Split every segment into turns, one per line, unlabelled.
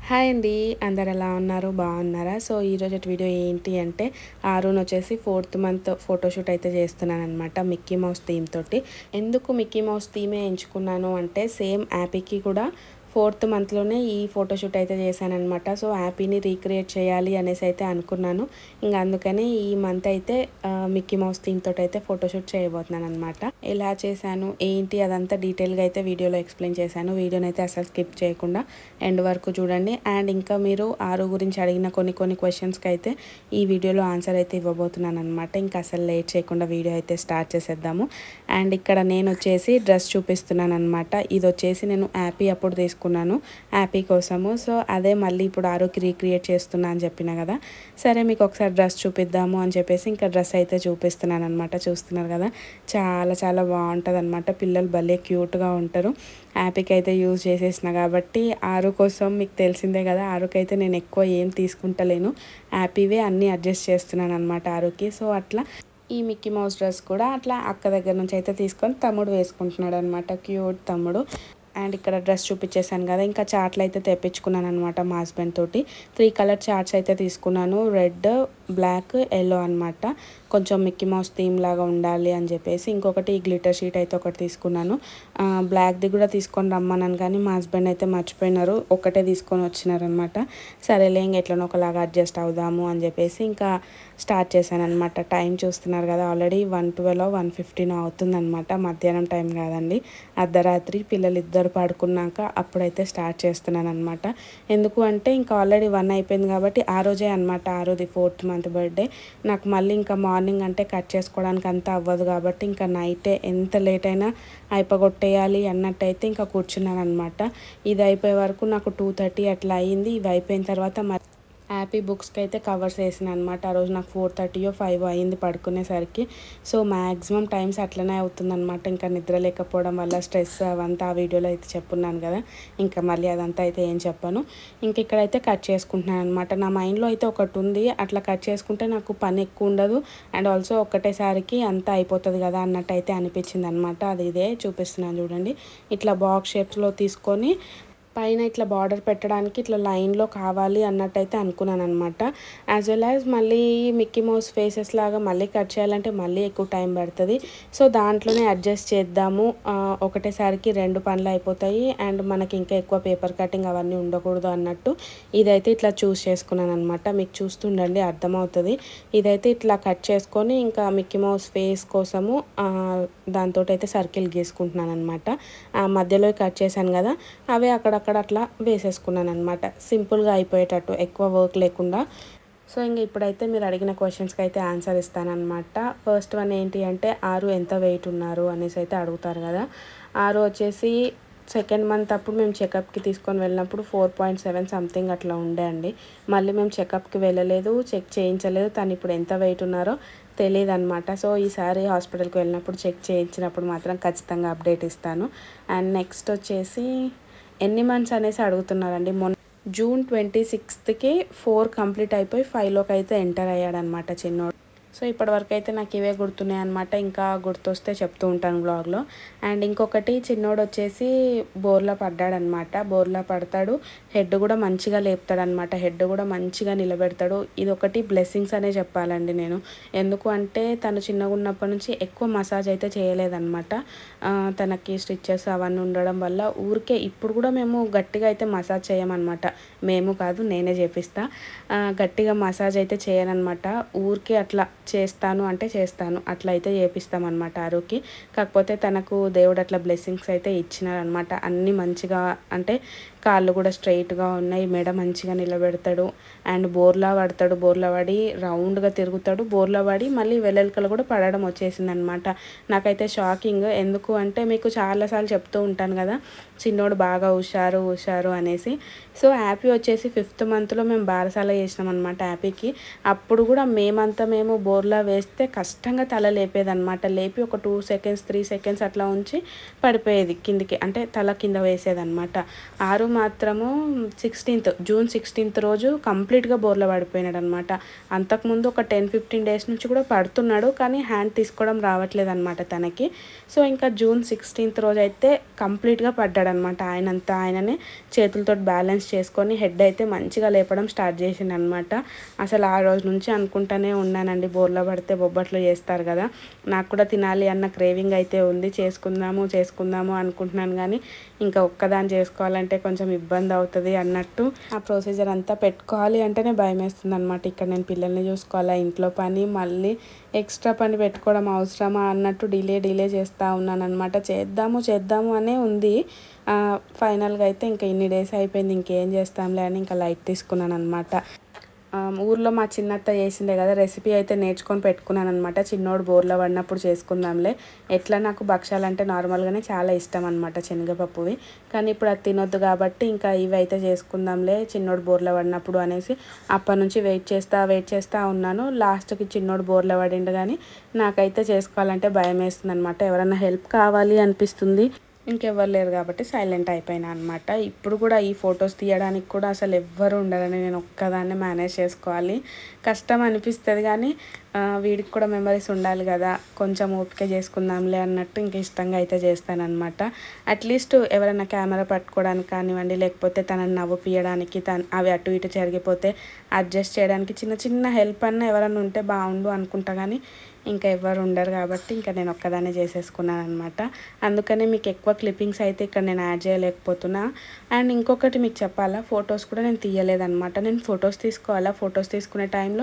hi అండి అందరు ఎలా ఉన్నారు బాగున్నారా సో ఈరోజు వీడియో ఏంటి అంటే ఆరున్ వచ్చేసి ఫోర్త్ మంత్ ఫోటోషూట్ అయితే చేస్తున్నాను అనమాట మిక్కీ మౌస్ థీమ్ తోటి ఎందుకు మిక్కీ మౌస్ థీమే ఎంచుకున్నాను అంటే సేమ్ యాపీకి కూడా ఫోర్త్ మంత్లోనే ఈ ఫోటోషూట్ అయితే చేశానమాట సో హ్యాపీని రీక్రియేట్ చేయాలి అనేసి అయితే అనుకున్నాను ఇంకా అందుకని ఈ మంత్ అయితే ఆ, మిక్కీ మౌస్ థీమ్ తోటి అయితే ఫోటోషూట్ చేయబోతున్నాను అనమాట ఎలా చేశాను ఏంటి అదంతా డీటెయిల్గా అయితే వీడియోలో ఎక్స్ప్లెయిన్ చేశాను వీడియోని అయితే అసలు స్కిప్ చేయకుండా ఎండ్ వరకు చూడండి అండ్ ఇంకా మీరు ఆరు గురించి అడిగిన కొన్ని కొన్ని క్వశ్చన్స్కి అయితే ఈ వీడియోలో ఆన్సర్ అయితే ఇవ్వబోతున్నాను అనమాట ఇంకా అసలు లేట్ చేయకుండా వీడియో అయితే స్టార్ట్ చేసేద్దాము అండ్ ఇక్కడ నేను వచ్చేసి డ్రెస్ చూపిస్తున్నాను అనమాట ఇది వచ్చేసి నేను యాపీ అప్పుడు తీసుకున్నాను యాపీ కోసము సో అదే మళ్ళీ ఇప్పుడు ఆరోకి రీక్రియేట్ చేస్తున్నా అని చెప్పిన కదా సరే మీకు ఒకసారి డ్రెస్ చూపిద్దాము అని చెప్పేసి ఇంకా డ్రెస్ అయితే చూపిస్తున్నాను అనమాట చూస్తున్నారు కదా చాలా చాలా బాగుంటుంది అనమాట పిల్లలు భలే క్యూట్గా ఉంటారు యాపీకి అయితే యూజ్ చేసేసిన కాబట్టి ఆరు కోసం మీకు తెలిసిందే కదా ఆరుకైతే నేను ఎక్కువ ఏం తీసుకుంటలేను యాపీవే అన్నీ అడ్జస్ట్ చేస్తున్నాను అనమాట ఆరుకి సో అట్లా ఈ మిక్కీ మౌస్ డ్రెస్ కూడా అట్లా అక్క దగ్గర నుంచి అయితే తీసుకొని తమ్ముడు వేసుకుంటున్నాడు అనమాట క్యూట్ తమ్ముడు అండ్ ఇక్కడ డ్రెస్ చూపించేసాను కదా ఇంకా చార్ట్లు అయితే తెప్పించుకున్నాను అనమాట మా హస్బెండ్ తోటి త్రీ కలర్ చార్ట్స్ అయితే తీసుకున్నాను రెడ్ బ్లాక్ ఎల్లో అనమాట కొంచెం మిక్కీ మౌస్ థీమ్ లాగా ఉండాలి అని చెప్పేసి ఇంకొకటి ఈ గ్లిటర్ షీట్ అయితే ఒకటి తీసుకున్నాను ఆ, బ్లాక్ది కూడా తీసుకొని రమ్మన్నాను కానీ మా హస్బెండ్ అయితే మర్చిపోయినారు ఒకటే తీసుకొని వచ్చినారనమాట సరేలే ఇంక ఎట్లనో ఒకలాగా అడ్జస్ట్ అవుదాము అని చెప్పేసి ఇంకా స్టార్ట్ చేశాను అనమాట టైం చూస్తున్నారు కదా already one twelve one fifteen అవుతుందన్నమాట మధ్యాహ్నం టైం కాదండి అర్ధరాత్రి పిల్లలు ఇద్దరు పడుకున్నాక అప్పుడైతే స్టార్ట్ చేస్తున్నాను అనమాట ఎందుకు అంటే ఇంకా ఆల్రెడీ వన్ అయిపోయింది కాబట్టి ఆ రోజే అనమాట ఆ రోజు ఫోర్త్ మంత్ బర్త్డే నాకు మళ్ళీ ఇంకా మార్నింగ్ అంటే కట్ చేసుకోవడానికి అంతా అవ్వదు కాబట్టి ఇంకా నైటే ఎంత లేట్ అయినా అయిపోగొట్టేయాలి అన్నట్టయితే ఇంకా కూర్చున్నాను అనమాట ఇది అయిపోయే వరకు నాకు టూ థర్టీ అట్లా అయ్యింది ఇవి అయిపోయిన తర్వాత మరి హ్యాపీ బుక్స్కి అయితే కవర్స్ వేసిన అనమాట ఆ రోజు నాకు ఫోర్ థర్టీయో ఫైవ్ అయింది పడుకునేసరికి సో మ్యాక్సిమం టైమ్స్ అట్లనే అవుతుందన్నమాట ఇంకా నిద్ర లేకపోవడం వల్ల స్ట్రెస్ అవంతా ఆ వీడియోలో అయితే చెప్పున్నాను కదా ఇంకా మళ్ళీ అదంతా అయితే ఏం చెప్పాను ఇంక ఇక్కడైతే కట్ చేసుకుంటున్నాను అనమాట నా మైండ్లో అయితే ఒకటి ఉంది అట్లా కట్ చేసుకుంటే నాకు పని ఎక్కువ ఉండదు అండ్ ఆల్సో ఒకటేసారికి అంతా అయిపోతుంది కదా అన్నట్టు అయితే అనిపించింది అనమాట అది ఇదే చూపిస్తున్నాను చూడండి ఇట్లా బాక్స్ షేప్స్లో తీసుకొని పైన ఇట్లా బార్డర్ పెట్టడానికి ఇట్లా లైన్లో కావాలి అన్నట్టయితే అనుకున్నాను అనమాట యాజ్ వెల్ యాజ్ మళ్ళీ మిక్కీ మౌస్ ఫేసెస్ లాగా మళ్ళీ కట్ చేయాలంటే మళ్ళీ ఎక్కువ టైం పడుతుంది సో దాంట్లోనే అడ్జస్ట్ చేద్దాము ఆ, ఒకటేసారికి రెండు పనులు అయిపోతాయి అండ్ మనకి ఇంకా ఎక్కువ పేపర్ కటింగ్ అవన్నీ ఉండకూడదు అన్నట్టు ఇదైతే ఇట్లా చూస్ చేసుకున్నాను అనమాట మీకు చూస్తుండండి అర్థమవుతుంది ఇదైతే ఇట్లా కట్ చేసుకొని ఇంకా మిక్కీ మౌస్ ఫేస్ కోసము దాంతో అయితే సర్కిల్ గీసుకుంటున్నాను అనమాట మధ్యలో కట్ చేశాను కదా అవే అక్కడక్కడ అట్లా వేసేసుకున్నాను అనమాట సింపుల్గా అయిపోయేటట్టు ఎక్కువ వర్క్ లేకుండా సో ఇంక ఇప్పుడైతే మీరు అడిగిన క్వశ్చన్స్కి అయితే ఆన్సర్ ఇస్తానన్నమాట ఫస్ట్ వన్ ఏంటి అంటే ఆరు ఎంత వెయిట్ ఉన్నారు అనేసి అయితే అడుగుతారు కదా ఆరు వచ్చేసి సెకండ్ మంత్ అప్పుడు మేము చెకప్కి తీసుకొని వెళ్ళినప్పుడు ఫోర్ పాయింట్ సెవెన్ సంథింగ్ అట్లా ఉండే అండి మళ్ళీ మేము చెకప్కి వెళ్ళలేదు చెక్ చేయించలేదు తను ఇప్పుడు ఎంత వెయిట్ ఉన్నారో తెలియదు అనమాట సో ఈసారి హాస్పిటల్కి వెళ్ళినప్పుడు చెక్ చేయించినప్పుడు మాత్రం ఖచ్చితంగా అప్డేట్ ఇస్తాను అండ్ నెక్స్ట్ వచ్చేసి ఎన్ని మంత్స్ అనేసి అడుగుతున్నారండి మొన్న జూన్ ట్వంటీ సిక్స్త్కి ఫోర్ కంప్లీట్ అయిపోయి ఫైవ్లోకి అయితే ఎంటర్ అయ్యాడనమాట చిన్నోడు సో ఇప్పటివరకు అయితే నాకు ఇవే గుర్తున్నాయి అనమాట ఇంకా గుర్తొస్తే చెప్తూ ఉంటాను బ్లాగ్లో అండ్ ఇంకొకటి చిన్నోడు వచ్చేసి బోర్లా పడ్డాడనమాట బోర్లా పడతాడు హెడ్ కూడా మంచిగా లేపుతాడనమాట హెడ్ కూడా మంచిగా నిలబెడతాడు ఇది ఒకటి బ్లెస్సింగ్స్ అనే చెప్పాలండి నేను ఎందుకు అంటే తను చిన్నగా ఉన్నప్పటి నుంచి ఎక్కువ మసాజ్ అయితే చేయలేదన్నమాట ఆ, తనకి స్టిచ్చెస్ అవన్నీ ఉండడం వల్ల ఊరికే ఇప్పుడు కూడా మేము గట్టిగా అయితే మసాజ్ చేయమన్నమాట మేము కాదు నేనే చేపిస్తా ఆ, గట్టిగా మసాజ్ అయితే చేయనన్నమాట ఊరికే అట్లా చేస్తాను అంటే చేస్తాను అట్లా అయితే చేపిస్తామన్నమాట ఆరుకి కాకపోతే తనకు దేవుడు అట్లా బ్లెస్సింగ్స్ అయితే ఇచ్చినారనమాట అన్నీ మంచిగా అంటే కాళ్ళు కూడా స్ట్రైట్గా ఉన్నాయి మెడ మంచిగా నిలబెడతాడు అండ్ బోర్లా పడతాడు బోర్లా పడి రౌండ్గా తిరుగుతాడు బోర్లా పడి మళ్ళీ వెల్లెలకలు కూడా పడడం వచ్చేసింది అనమాట నాకైతే షాకింగ్ ఎందుకు అంటే మీకు చాలాసార్లు చెప్తూ ఉంటాను కదా చిన్నోడు బాగా హుషారు హుషారు అనేసి సో హ్యాపీ వచ్చేసి ఫిఫ్త్ మంత్లో మేము బారసాల చేసినాం అనమాట హ్యాపీకి అప్పుడు కూడా మేమంతా మేము బోర్లా వేస్తే కష్టంగా తల లేపేదన్నమాట లేపి ఒక టూ సెకండ్స్ త్రీ సెకండ్స్ అట్లా ఉంచి పడిపోయేది కిందికి అంటే తల కింద వేసేదన్నమాట ఆరు మాత్రము సిక్స్టీన్త్ జూన్ సిక్స్టీన్త్ రోజు కంప్లీట్గా బోర్లో పడిపోయినాడు అనమాట అంతకుముందు ఒక టెన్ ఫిఫ్టీన్ డేస్ నుంచి కూడా పడుతున్నాడు కానీ హ్యాండ్ తీసుకోవడం రావట్లేదు అనమాట తనకి సో ఇంకా జూన్ సిక్స్టీన్త్ రోజు అయితే కంప్లీట్గా పడ్డాడు లేపాడనమాట ఆయనంతా ఆయననే చేతులతో బ్యాలెన్స్ చేసుకొని హెడ్ అయితే మంచిగా లేపడం స్టార్ట్ చేసిండు అనమాట అసలు ఆ రోజు నుంచి అనుకుంటానే ఉన్నానండి బోర్లో పడితే బొబ్బట్లు చేస్తారు కదా నాకు కూడా తినాలి అన్న క్రేవింగ్ అయితే ఉంది చేసుకుందాము చేసుకుందాము అనుకుంటున్నాను కానీ ఇంకా ఒక్కదాన్ని చేసుకోవాలంటే కొంచెం ఇబ్బంది అవుతుంది అన్నట్టు ఆ ప్రొసీజర్ అంతా పెట్టుకోవాలి అంటేనే భయం వేస్తుంది అనమాట ఇక్కడ నేను పిల్లల్ని చూసుకోవాలా ఇంట్లో పని మళ్ళీ ఎక్స్ట్రా పని పెట్టుకోవడం అవసరమా అన్నట్టు డిలే డిలే చేస్తూ ఉన్నాను అనమాట చేద్దాము చేద్దాము అనే ఉంది ఫైనల్గా అయితే ఇంకా ఇన్ని డేస్ అయిపోయింది ఇంకేం చేస్తాంలే అని ఇంకా లైట్ తీసుకున్నాను అనమాట ఊర్లో మా చిన్నత్త చేసిందే కదా రెసిపీ అయితే నేర్చుకొని పెట్టుకున్నాను అనమాట చిన్నోడు బోర్లో పడినప్పుడు చేసుకుందాంలే ఎట్లా నాకు భక్షాలు అంటే నార్మల్గానే చాలా ఇష్టం అనమాట శనగపప్పువి కానీ ఇప్పుడు అది తినొద్దు కాబట్టి ఇంకా ఇవి అయితే చేసుకుందాంలే చిన్నోడు బోర్లో పడినప్పుడు అనేసి అప్పటి నుంచి వెయిట్ చేస్తా వెయిట్ చేస్తూ ఉన్నాను లాస్ట్కి చిన్నోడు బోర్లో పడిండు కానీ నాకైతే చేసుకోవాలంటే భయం వేస్తుంది అనమాట ఎవరైనా హెల్ప్ కావాలి అనిపిస్తుంది ఇంకెవ్వరు లేరు కాబట్టి సైలెంట్ అయిపోయినా అనమాట ఇప్పుడు కూడా ఈ ఫొటోస్ తీయడానికి కూడా అసలు ఎవ్వరు ఉండరని నేను ఒక్కదాన్నే మేనేజ్ చేసుకోవాలి కష్టం అనిపిస్తుంది కానీ వీడికి కూడా మెమరీస్ ఉండాలి కదా కొంచెం ఓపిక చేసుకుందాంలే అన్నట్టు ఇంకా ఇష్టంగా అయితే చేస్తానన్నమాట అట్లీస్ట్ ఎవరైనా కెమెరా పట్టుకోవడానికి కానివ్వండి లేకపోతే తనని నవ్వుపియడానికి తన అవి అటు ఇటు జరిగిపోతే అడ్జస్ట్ చేయడానికి చిన్న చిన్న హెల్ప్ అన్న ఎవరైనా ఉంటే బాగుండు అనుకుంటా కానీ ఇంకా ఎవరు ఉండరు కాబట్టి ఇంకా నేను ఒక్కదానే చేసేసుకున్నాను అనమాట అందుకనే మీకు ఎక్కువ క్లిప్పింగ్స్ అయితే ఇక్కడ నేను యాడ్ చేయలేకపోతున్నా అండ్ ఇంకొకటి మీకు చెప్పాలా ఫొటోస్ కూడా నేను తీయలేదన్నమాట నేను ఫొటోస్ తీసుకోవాలా ఫొటోస్ తీసుకునే టైంలో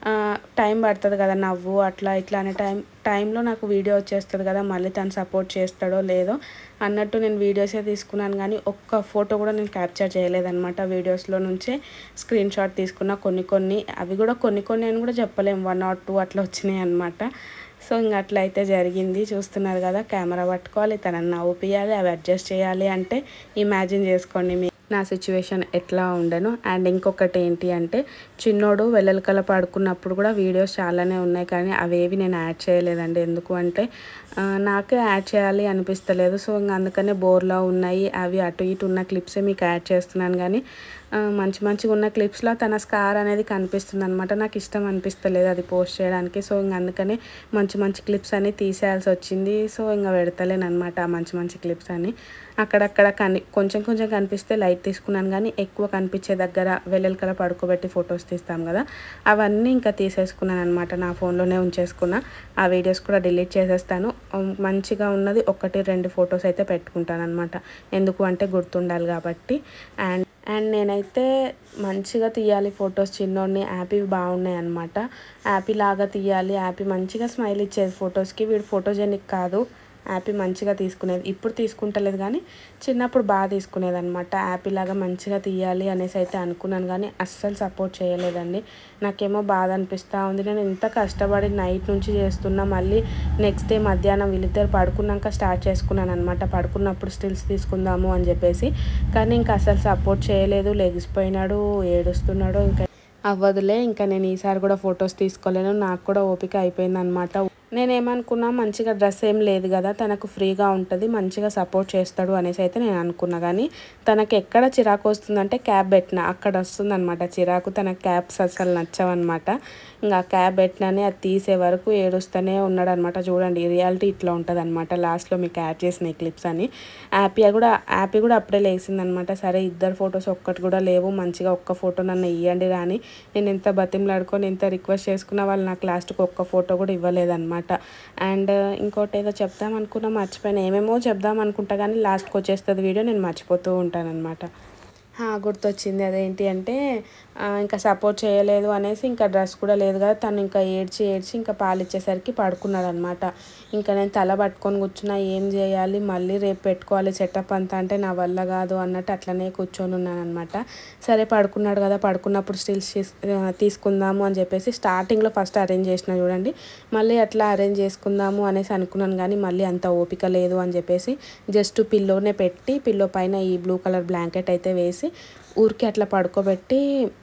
టైం పడుతుంది కదా నవ్వు అట్లా ఇట్లా అనే టైం టైంలో నాకు వీడియో వచ్చేస్తుంది కదా మళ్ళీ తను సపోర్ట్ చేస్తాడో లేదో అన్నట్టు నేను వీడియోసే తీసుకున్నాను కానీ ఒక్క ఫోటో కూడా నేను క్యాప్చర్ చేయలేదన్నమాట వీడియోస్లో నుంచే స్క్రీన్ షాట్ తీసుకున్న కొన్ని కొన్ని అవి కూడా కొన్ని కొన్ని అని కూడా చెప్పలేము వన్ ఆర్ టూ అట్లా వచ్చినాయి అనమాట సో ఇంక అట్లా అయితే జరిగింది చూస్తున్నారు కదా కెమెరా పట్టుకోవాలి తనని నవ్వుపియాలి అవి అడ్జస్ట్ చేయాలి అంటే ఇమాజిన్ చేసుకోండి మీ నా సిచ్యువేషన్ ఎట్లా ఉండను అండ్ ఇంకొకటి ఏంటి అంటే చిన్నోడు వెల్లలకల పడుకున్నప్పుడు కూడా వీడియోస్ చాలానే ఉన్నాయి కానీ అవేవి నేను యాడ్ చేయలేదండి ఎందుకు అంటే నాకే యాడ్ చేయాలి అనిపిస్తలేదు సో ఇంకా అందుకనే బోర్లో ఉన్నాయి అవి అటు ఇటు ఉన్న క్లిప్సే మీకు యాడ్ చేస్తున్నాను కానీ మంచి మంచిగా ఉన్న క్లిప్స్లో తన స్కార్ అనేది కనిపిస్తుంది అనమాట నాకు ఇష్టం అనిపిస్తలేదు అది పోస్ట్ చేయడానికి సో ఇంక అందుకనే మంచి మంచి క్లిప్స్ అన్ని తీసేయాల్సి వచ్చింది సో ఇంకా పెడతలేను అనమాట ఆ మంచి మంచి క్లిప్స్ అని అక్కడక్కడ కని కొంచెం కొంచెం కనిపిస్తే లైట్ తీసుకున్నాను కానీ ఎక్కువ కనిపించే దగ్గర వెల్లెలకల పడుకోబెట్టి ఫొటోస్ తీస్తాం కదా అవన్నీ ఇంకా తీసేసుకున్నాను అనమాట నా ఫోన్లోనే ఉంచేసుకున్నా ఆ వీడియోస్ కూడా డిలీట్ చేసేస్తాను మంచిగా ఉన్నది ఒకటి రెండు ఫొటోస్ అయితే పెట్టుకుంటాను అనమాట ఎందుకు అంటే గుర్తుండాలి కాబట్టి అండ్ అండ్ నేనైతే మంచిగా తీయాలి ఫొటోస్ చిన్నోడిని యాపీ బాగున్నాయి అనమాట యాపీ లాగా తీయాలి యాపీ మంచిగా స్మైల్ ఇచ్చేది ఫొటోస్కి వీడు ఫోటోజెనిక్ కాదు యాపీ మంచిగా తీసుకునేది ఇప్పుడు తీసుకుంటలేదు కానీ చిన్నప్పుడు బాగా తీసుకునేది అనమాట యాపీ లాగా మంచిగా తీయాలి అనేసి అయితే అనుకున్నాను కానీ అస్సలు సపోర్ట్ చేయలేదండి నాకేమో బాధ అనిపిస్తూ ఉంది నేను ఇంత కష్టపడి నైట్ నుంచి చేస్తున్నా మళ్ళీ నెక్స్ట్ డే మధ్యాహ్నం వీళ్ళిద్దరు పడుకున్నాక స్టార్ట్ చేసుకున్నాను అనమాట పడుకున్నప్పుడు స్టిల్స్ తీసుకుందాము అని చెప్పేసి కానీ ఇంకా అసలు సపోర్ట్ చేయలేదు లెగిసిపోయినాడు ఏడుస్తున్నాడు ఇంకా అవ్వదులే ఇంకా నేను ఈసారి కూడా ఫొటోస్ తీసుకోలేను నాకు కూడా ఓపిక అయిపోయింది అనమాట నేనేమనుకున్నా మంచిగా డ్రెస్ ఏం లేదు కదా తనకు ఫ్రీగా ఉంటుంది మంచిగా సపోర్ట్ చేస్తాడు అనేసి అయితే నేను అనుకున్నా కానీ తనకి ఎక్కడ చిరాకు వస్తుందంటే క్యాబ్ పెట్టిన అక్కడ వస్తుంది అనమాట చిరాకు తన క్యాబ్స్ అసలు నచ్చవన్నమాట ఇంకా క్యాబ్ పెట్టిననే అది తీసే వరకు ఏడుస్తూనే ఉన్నాడు అనమాట చూడండి రియాలిటీ ఇట్లా ఉంటుంది అనమాట లాస్ట్లో మీకు యాడ్ చేసిన ఈ క్లిప్స్ అని యాపీ కూడా యాపీ కూడా అప్పుడే లేచిందనమాట సరే ఇద్దరు ఫొటోస్ ఒక్కటి కూడా లేవు మంచిగా ఒక్క ఫోటో నన్ను ఇవ్వండి రాని నేను ఎంత బతిమలాడుకొని ఎంత రిక్వెస్ట్ చేసుకున్నా వాళ్ళు నాకు లాస్ట్కి ఒక్క ఫోటో కూడా ఇవ్వలేదన్నమాట అండ్ ఇంకోటి ఏదో చెప్దాం అనుకున్నా మర్చిపోయినా ఏమేమో చెప్దాం అనుకుంటా కానీ లాస్ట్కి వచ్చేస్తుంది వీడియో నేను మర్చిపోతూ ఉంటానన్నమాట గుర్తొచ్చింది అదేంటి అంటే ఇంకా సపోర్ట్ చేయలేదు అనేసి ఇంకా డ్రెస్ కూడా లేదు కదా తను ఇంకా ఏడ్చి ఏడ్చి ఇంకా పాలు ఇచ్చేసరికి పడుకున్నాడు అనమాట ఇంకా నేను తల పట్టుకొని కూర్చున్నా ఏం చేయాలి మళ్ళీ రేపు పెట్టుకోవాలి సెటప్ అంతా అంటే నా వల్ల కాదు అన్నట్టు అట్లనే కూర్చొని ఉన్నాను అనమాట సరే పడుకున్నాడు కదా పడుకున్నప్పుడు స్టిల్స్ తీసుకుందాము అని చెప్పేసి స్టార్టింగ్లో ఫస్ట్ అరేంజ్ చేసిన చూడండి మళ్ళీ అట్లా అరేంజ్ చేసుకుందాము అనేసి అనుకున్నాను కానీ మళ్ళీ అంత ఓపిక లేదు అని చెప్పేసి జస్ట్ పిల్లోనే పెట్టి పిల్లో పైన ఈ బ్లూ కలర్ బ్లాంకెట్ అయితే వేసి ఊరికి అట్లా పడుకోబెట్టి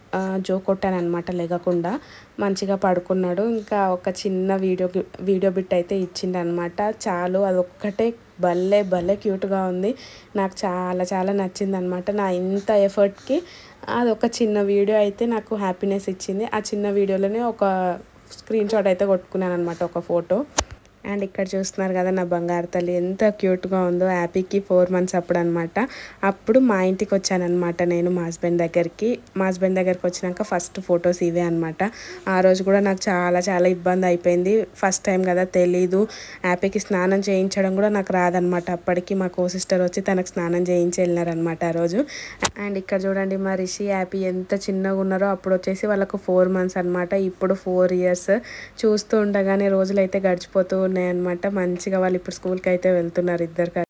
జో కొట్టాను అనమాట లెగకుండా మంచిగా పడుకున్నాడు ఇంకా ఒక చిన్న వీడియో వీడియో బిట్ అయితే ఇచ్చిండనమాట చాలు అదొక్కటే భలే భలే క్యూట్గా ఉంది నాకు చాలా చాలా నచ్చింది అనమాట నా ఇంత ఎఫర్ట్కి అది ఒక చిన్న వీడియో అయితే నాకు హ్యాపీనెస్ ఇచ్చింది ఆ చిన్న వీడియోలోనే ఒక స్క్రీన్ షాట్ అయితే కొట్టుకున్నాను అనమాట ఒక ఫోటో అండ్ ఇక్కడ చూస్తున్నారు కదా నా బంగారు తల్లి ఎంత క్యూట్గా ఉందో హ్యాపీకి ఫోర్ మంత్స్ అప్పుడు అనమాట అప్పుడు మా ఇంటికి వచ్చానమాట నేను మా హస్బెండ్ దగ్గరికి మా హస్బెండ్ దగ్గరికి వచ్చినాక ఫస్ట్ ఫొటోస్ ఇవే అనమాట ఆ రోజు కూడా నాకు చాలా చాలా ఇబ్బంది అయిపోయింది ఫస్ట్ టైం కదా తెలీదు హ్యాపీకి స్నానం చేయించడం కూడా నాకు రాదనమాట అప్పటికి మా కో సిస్టర్ వచ్చి తనకు స్నానం చేయించి వెళ్ళినారనమాట ఆ రోజు అండ్ ఇక్కడ చూడండి మా రిషి హ్యాపీ ఎంత చిన్నగా ఉన్నారో అప్పుడు వచ్చేసి వాళ్ళకు ఫోర్ మంత్స్ అనమాట ఇప్పుడు ఫోర్ ఇయర్స్ చూస్తూ ఉండగానే రోజులు అయితే గడిచిపోతూ ఉన్నాయి అనమాట మంచిగా వాళ్ళు ఇప్పుడు స్కూల్కి అయితే వెళ్తున్నారు ఇద్దరు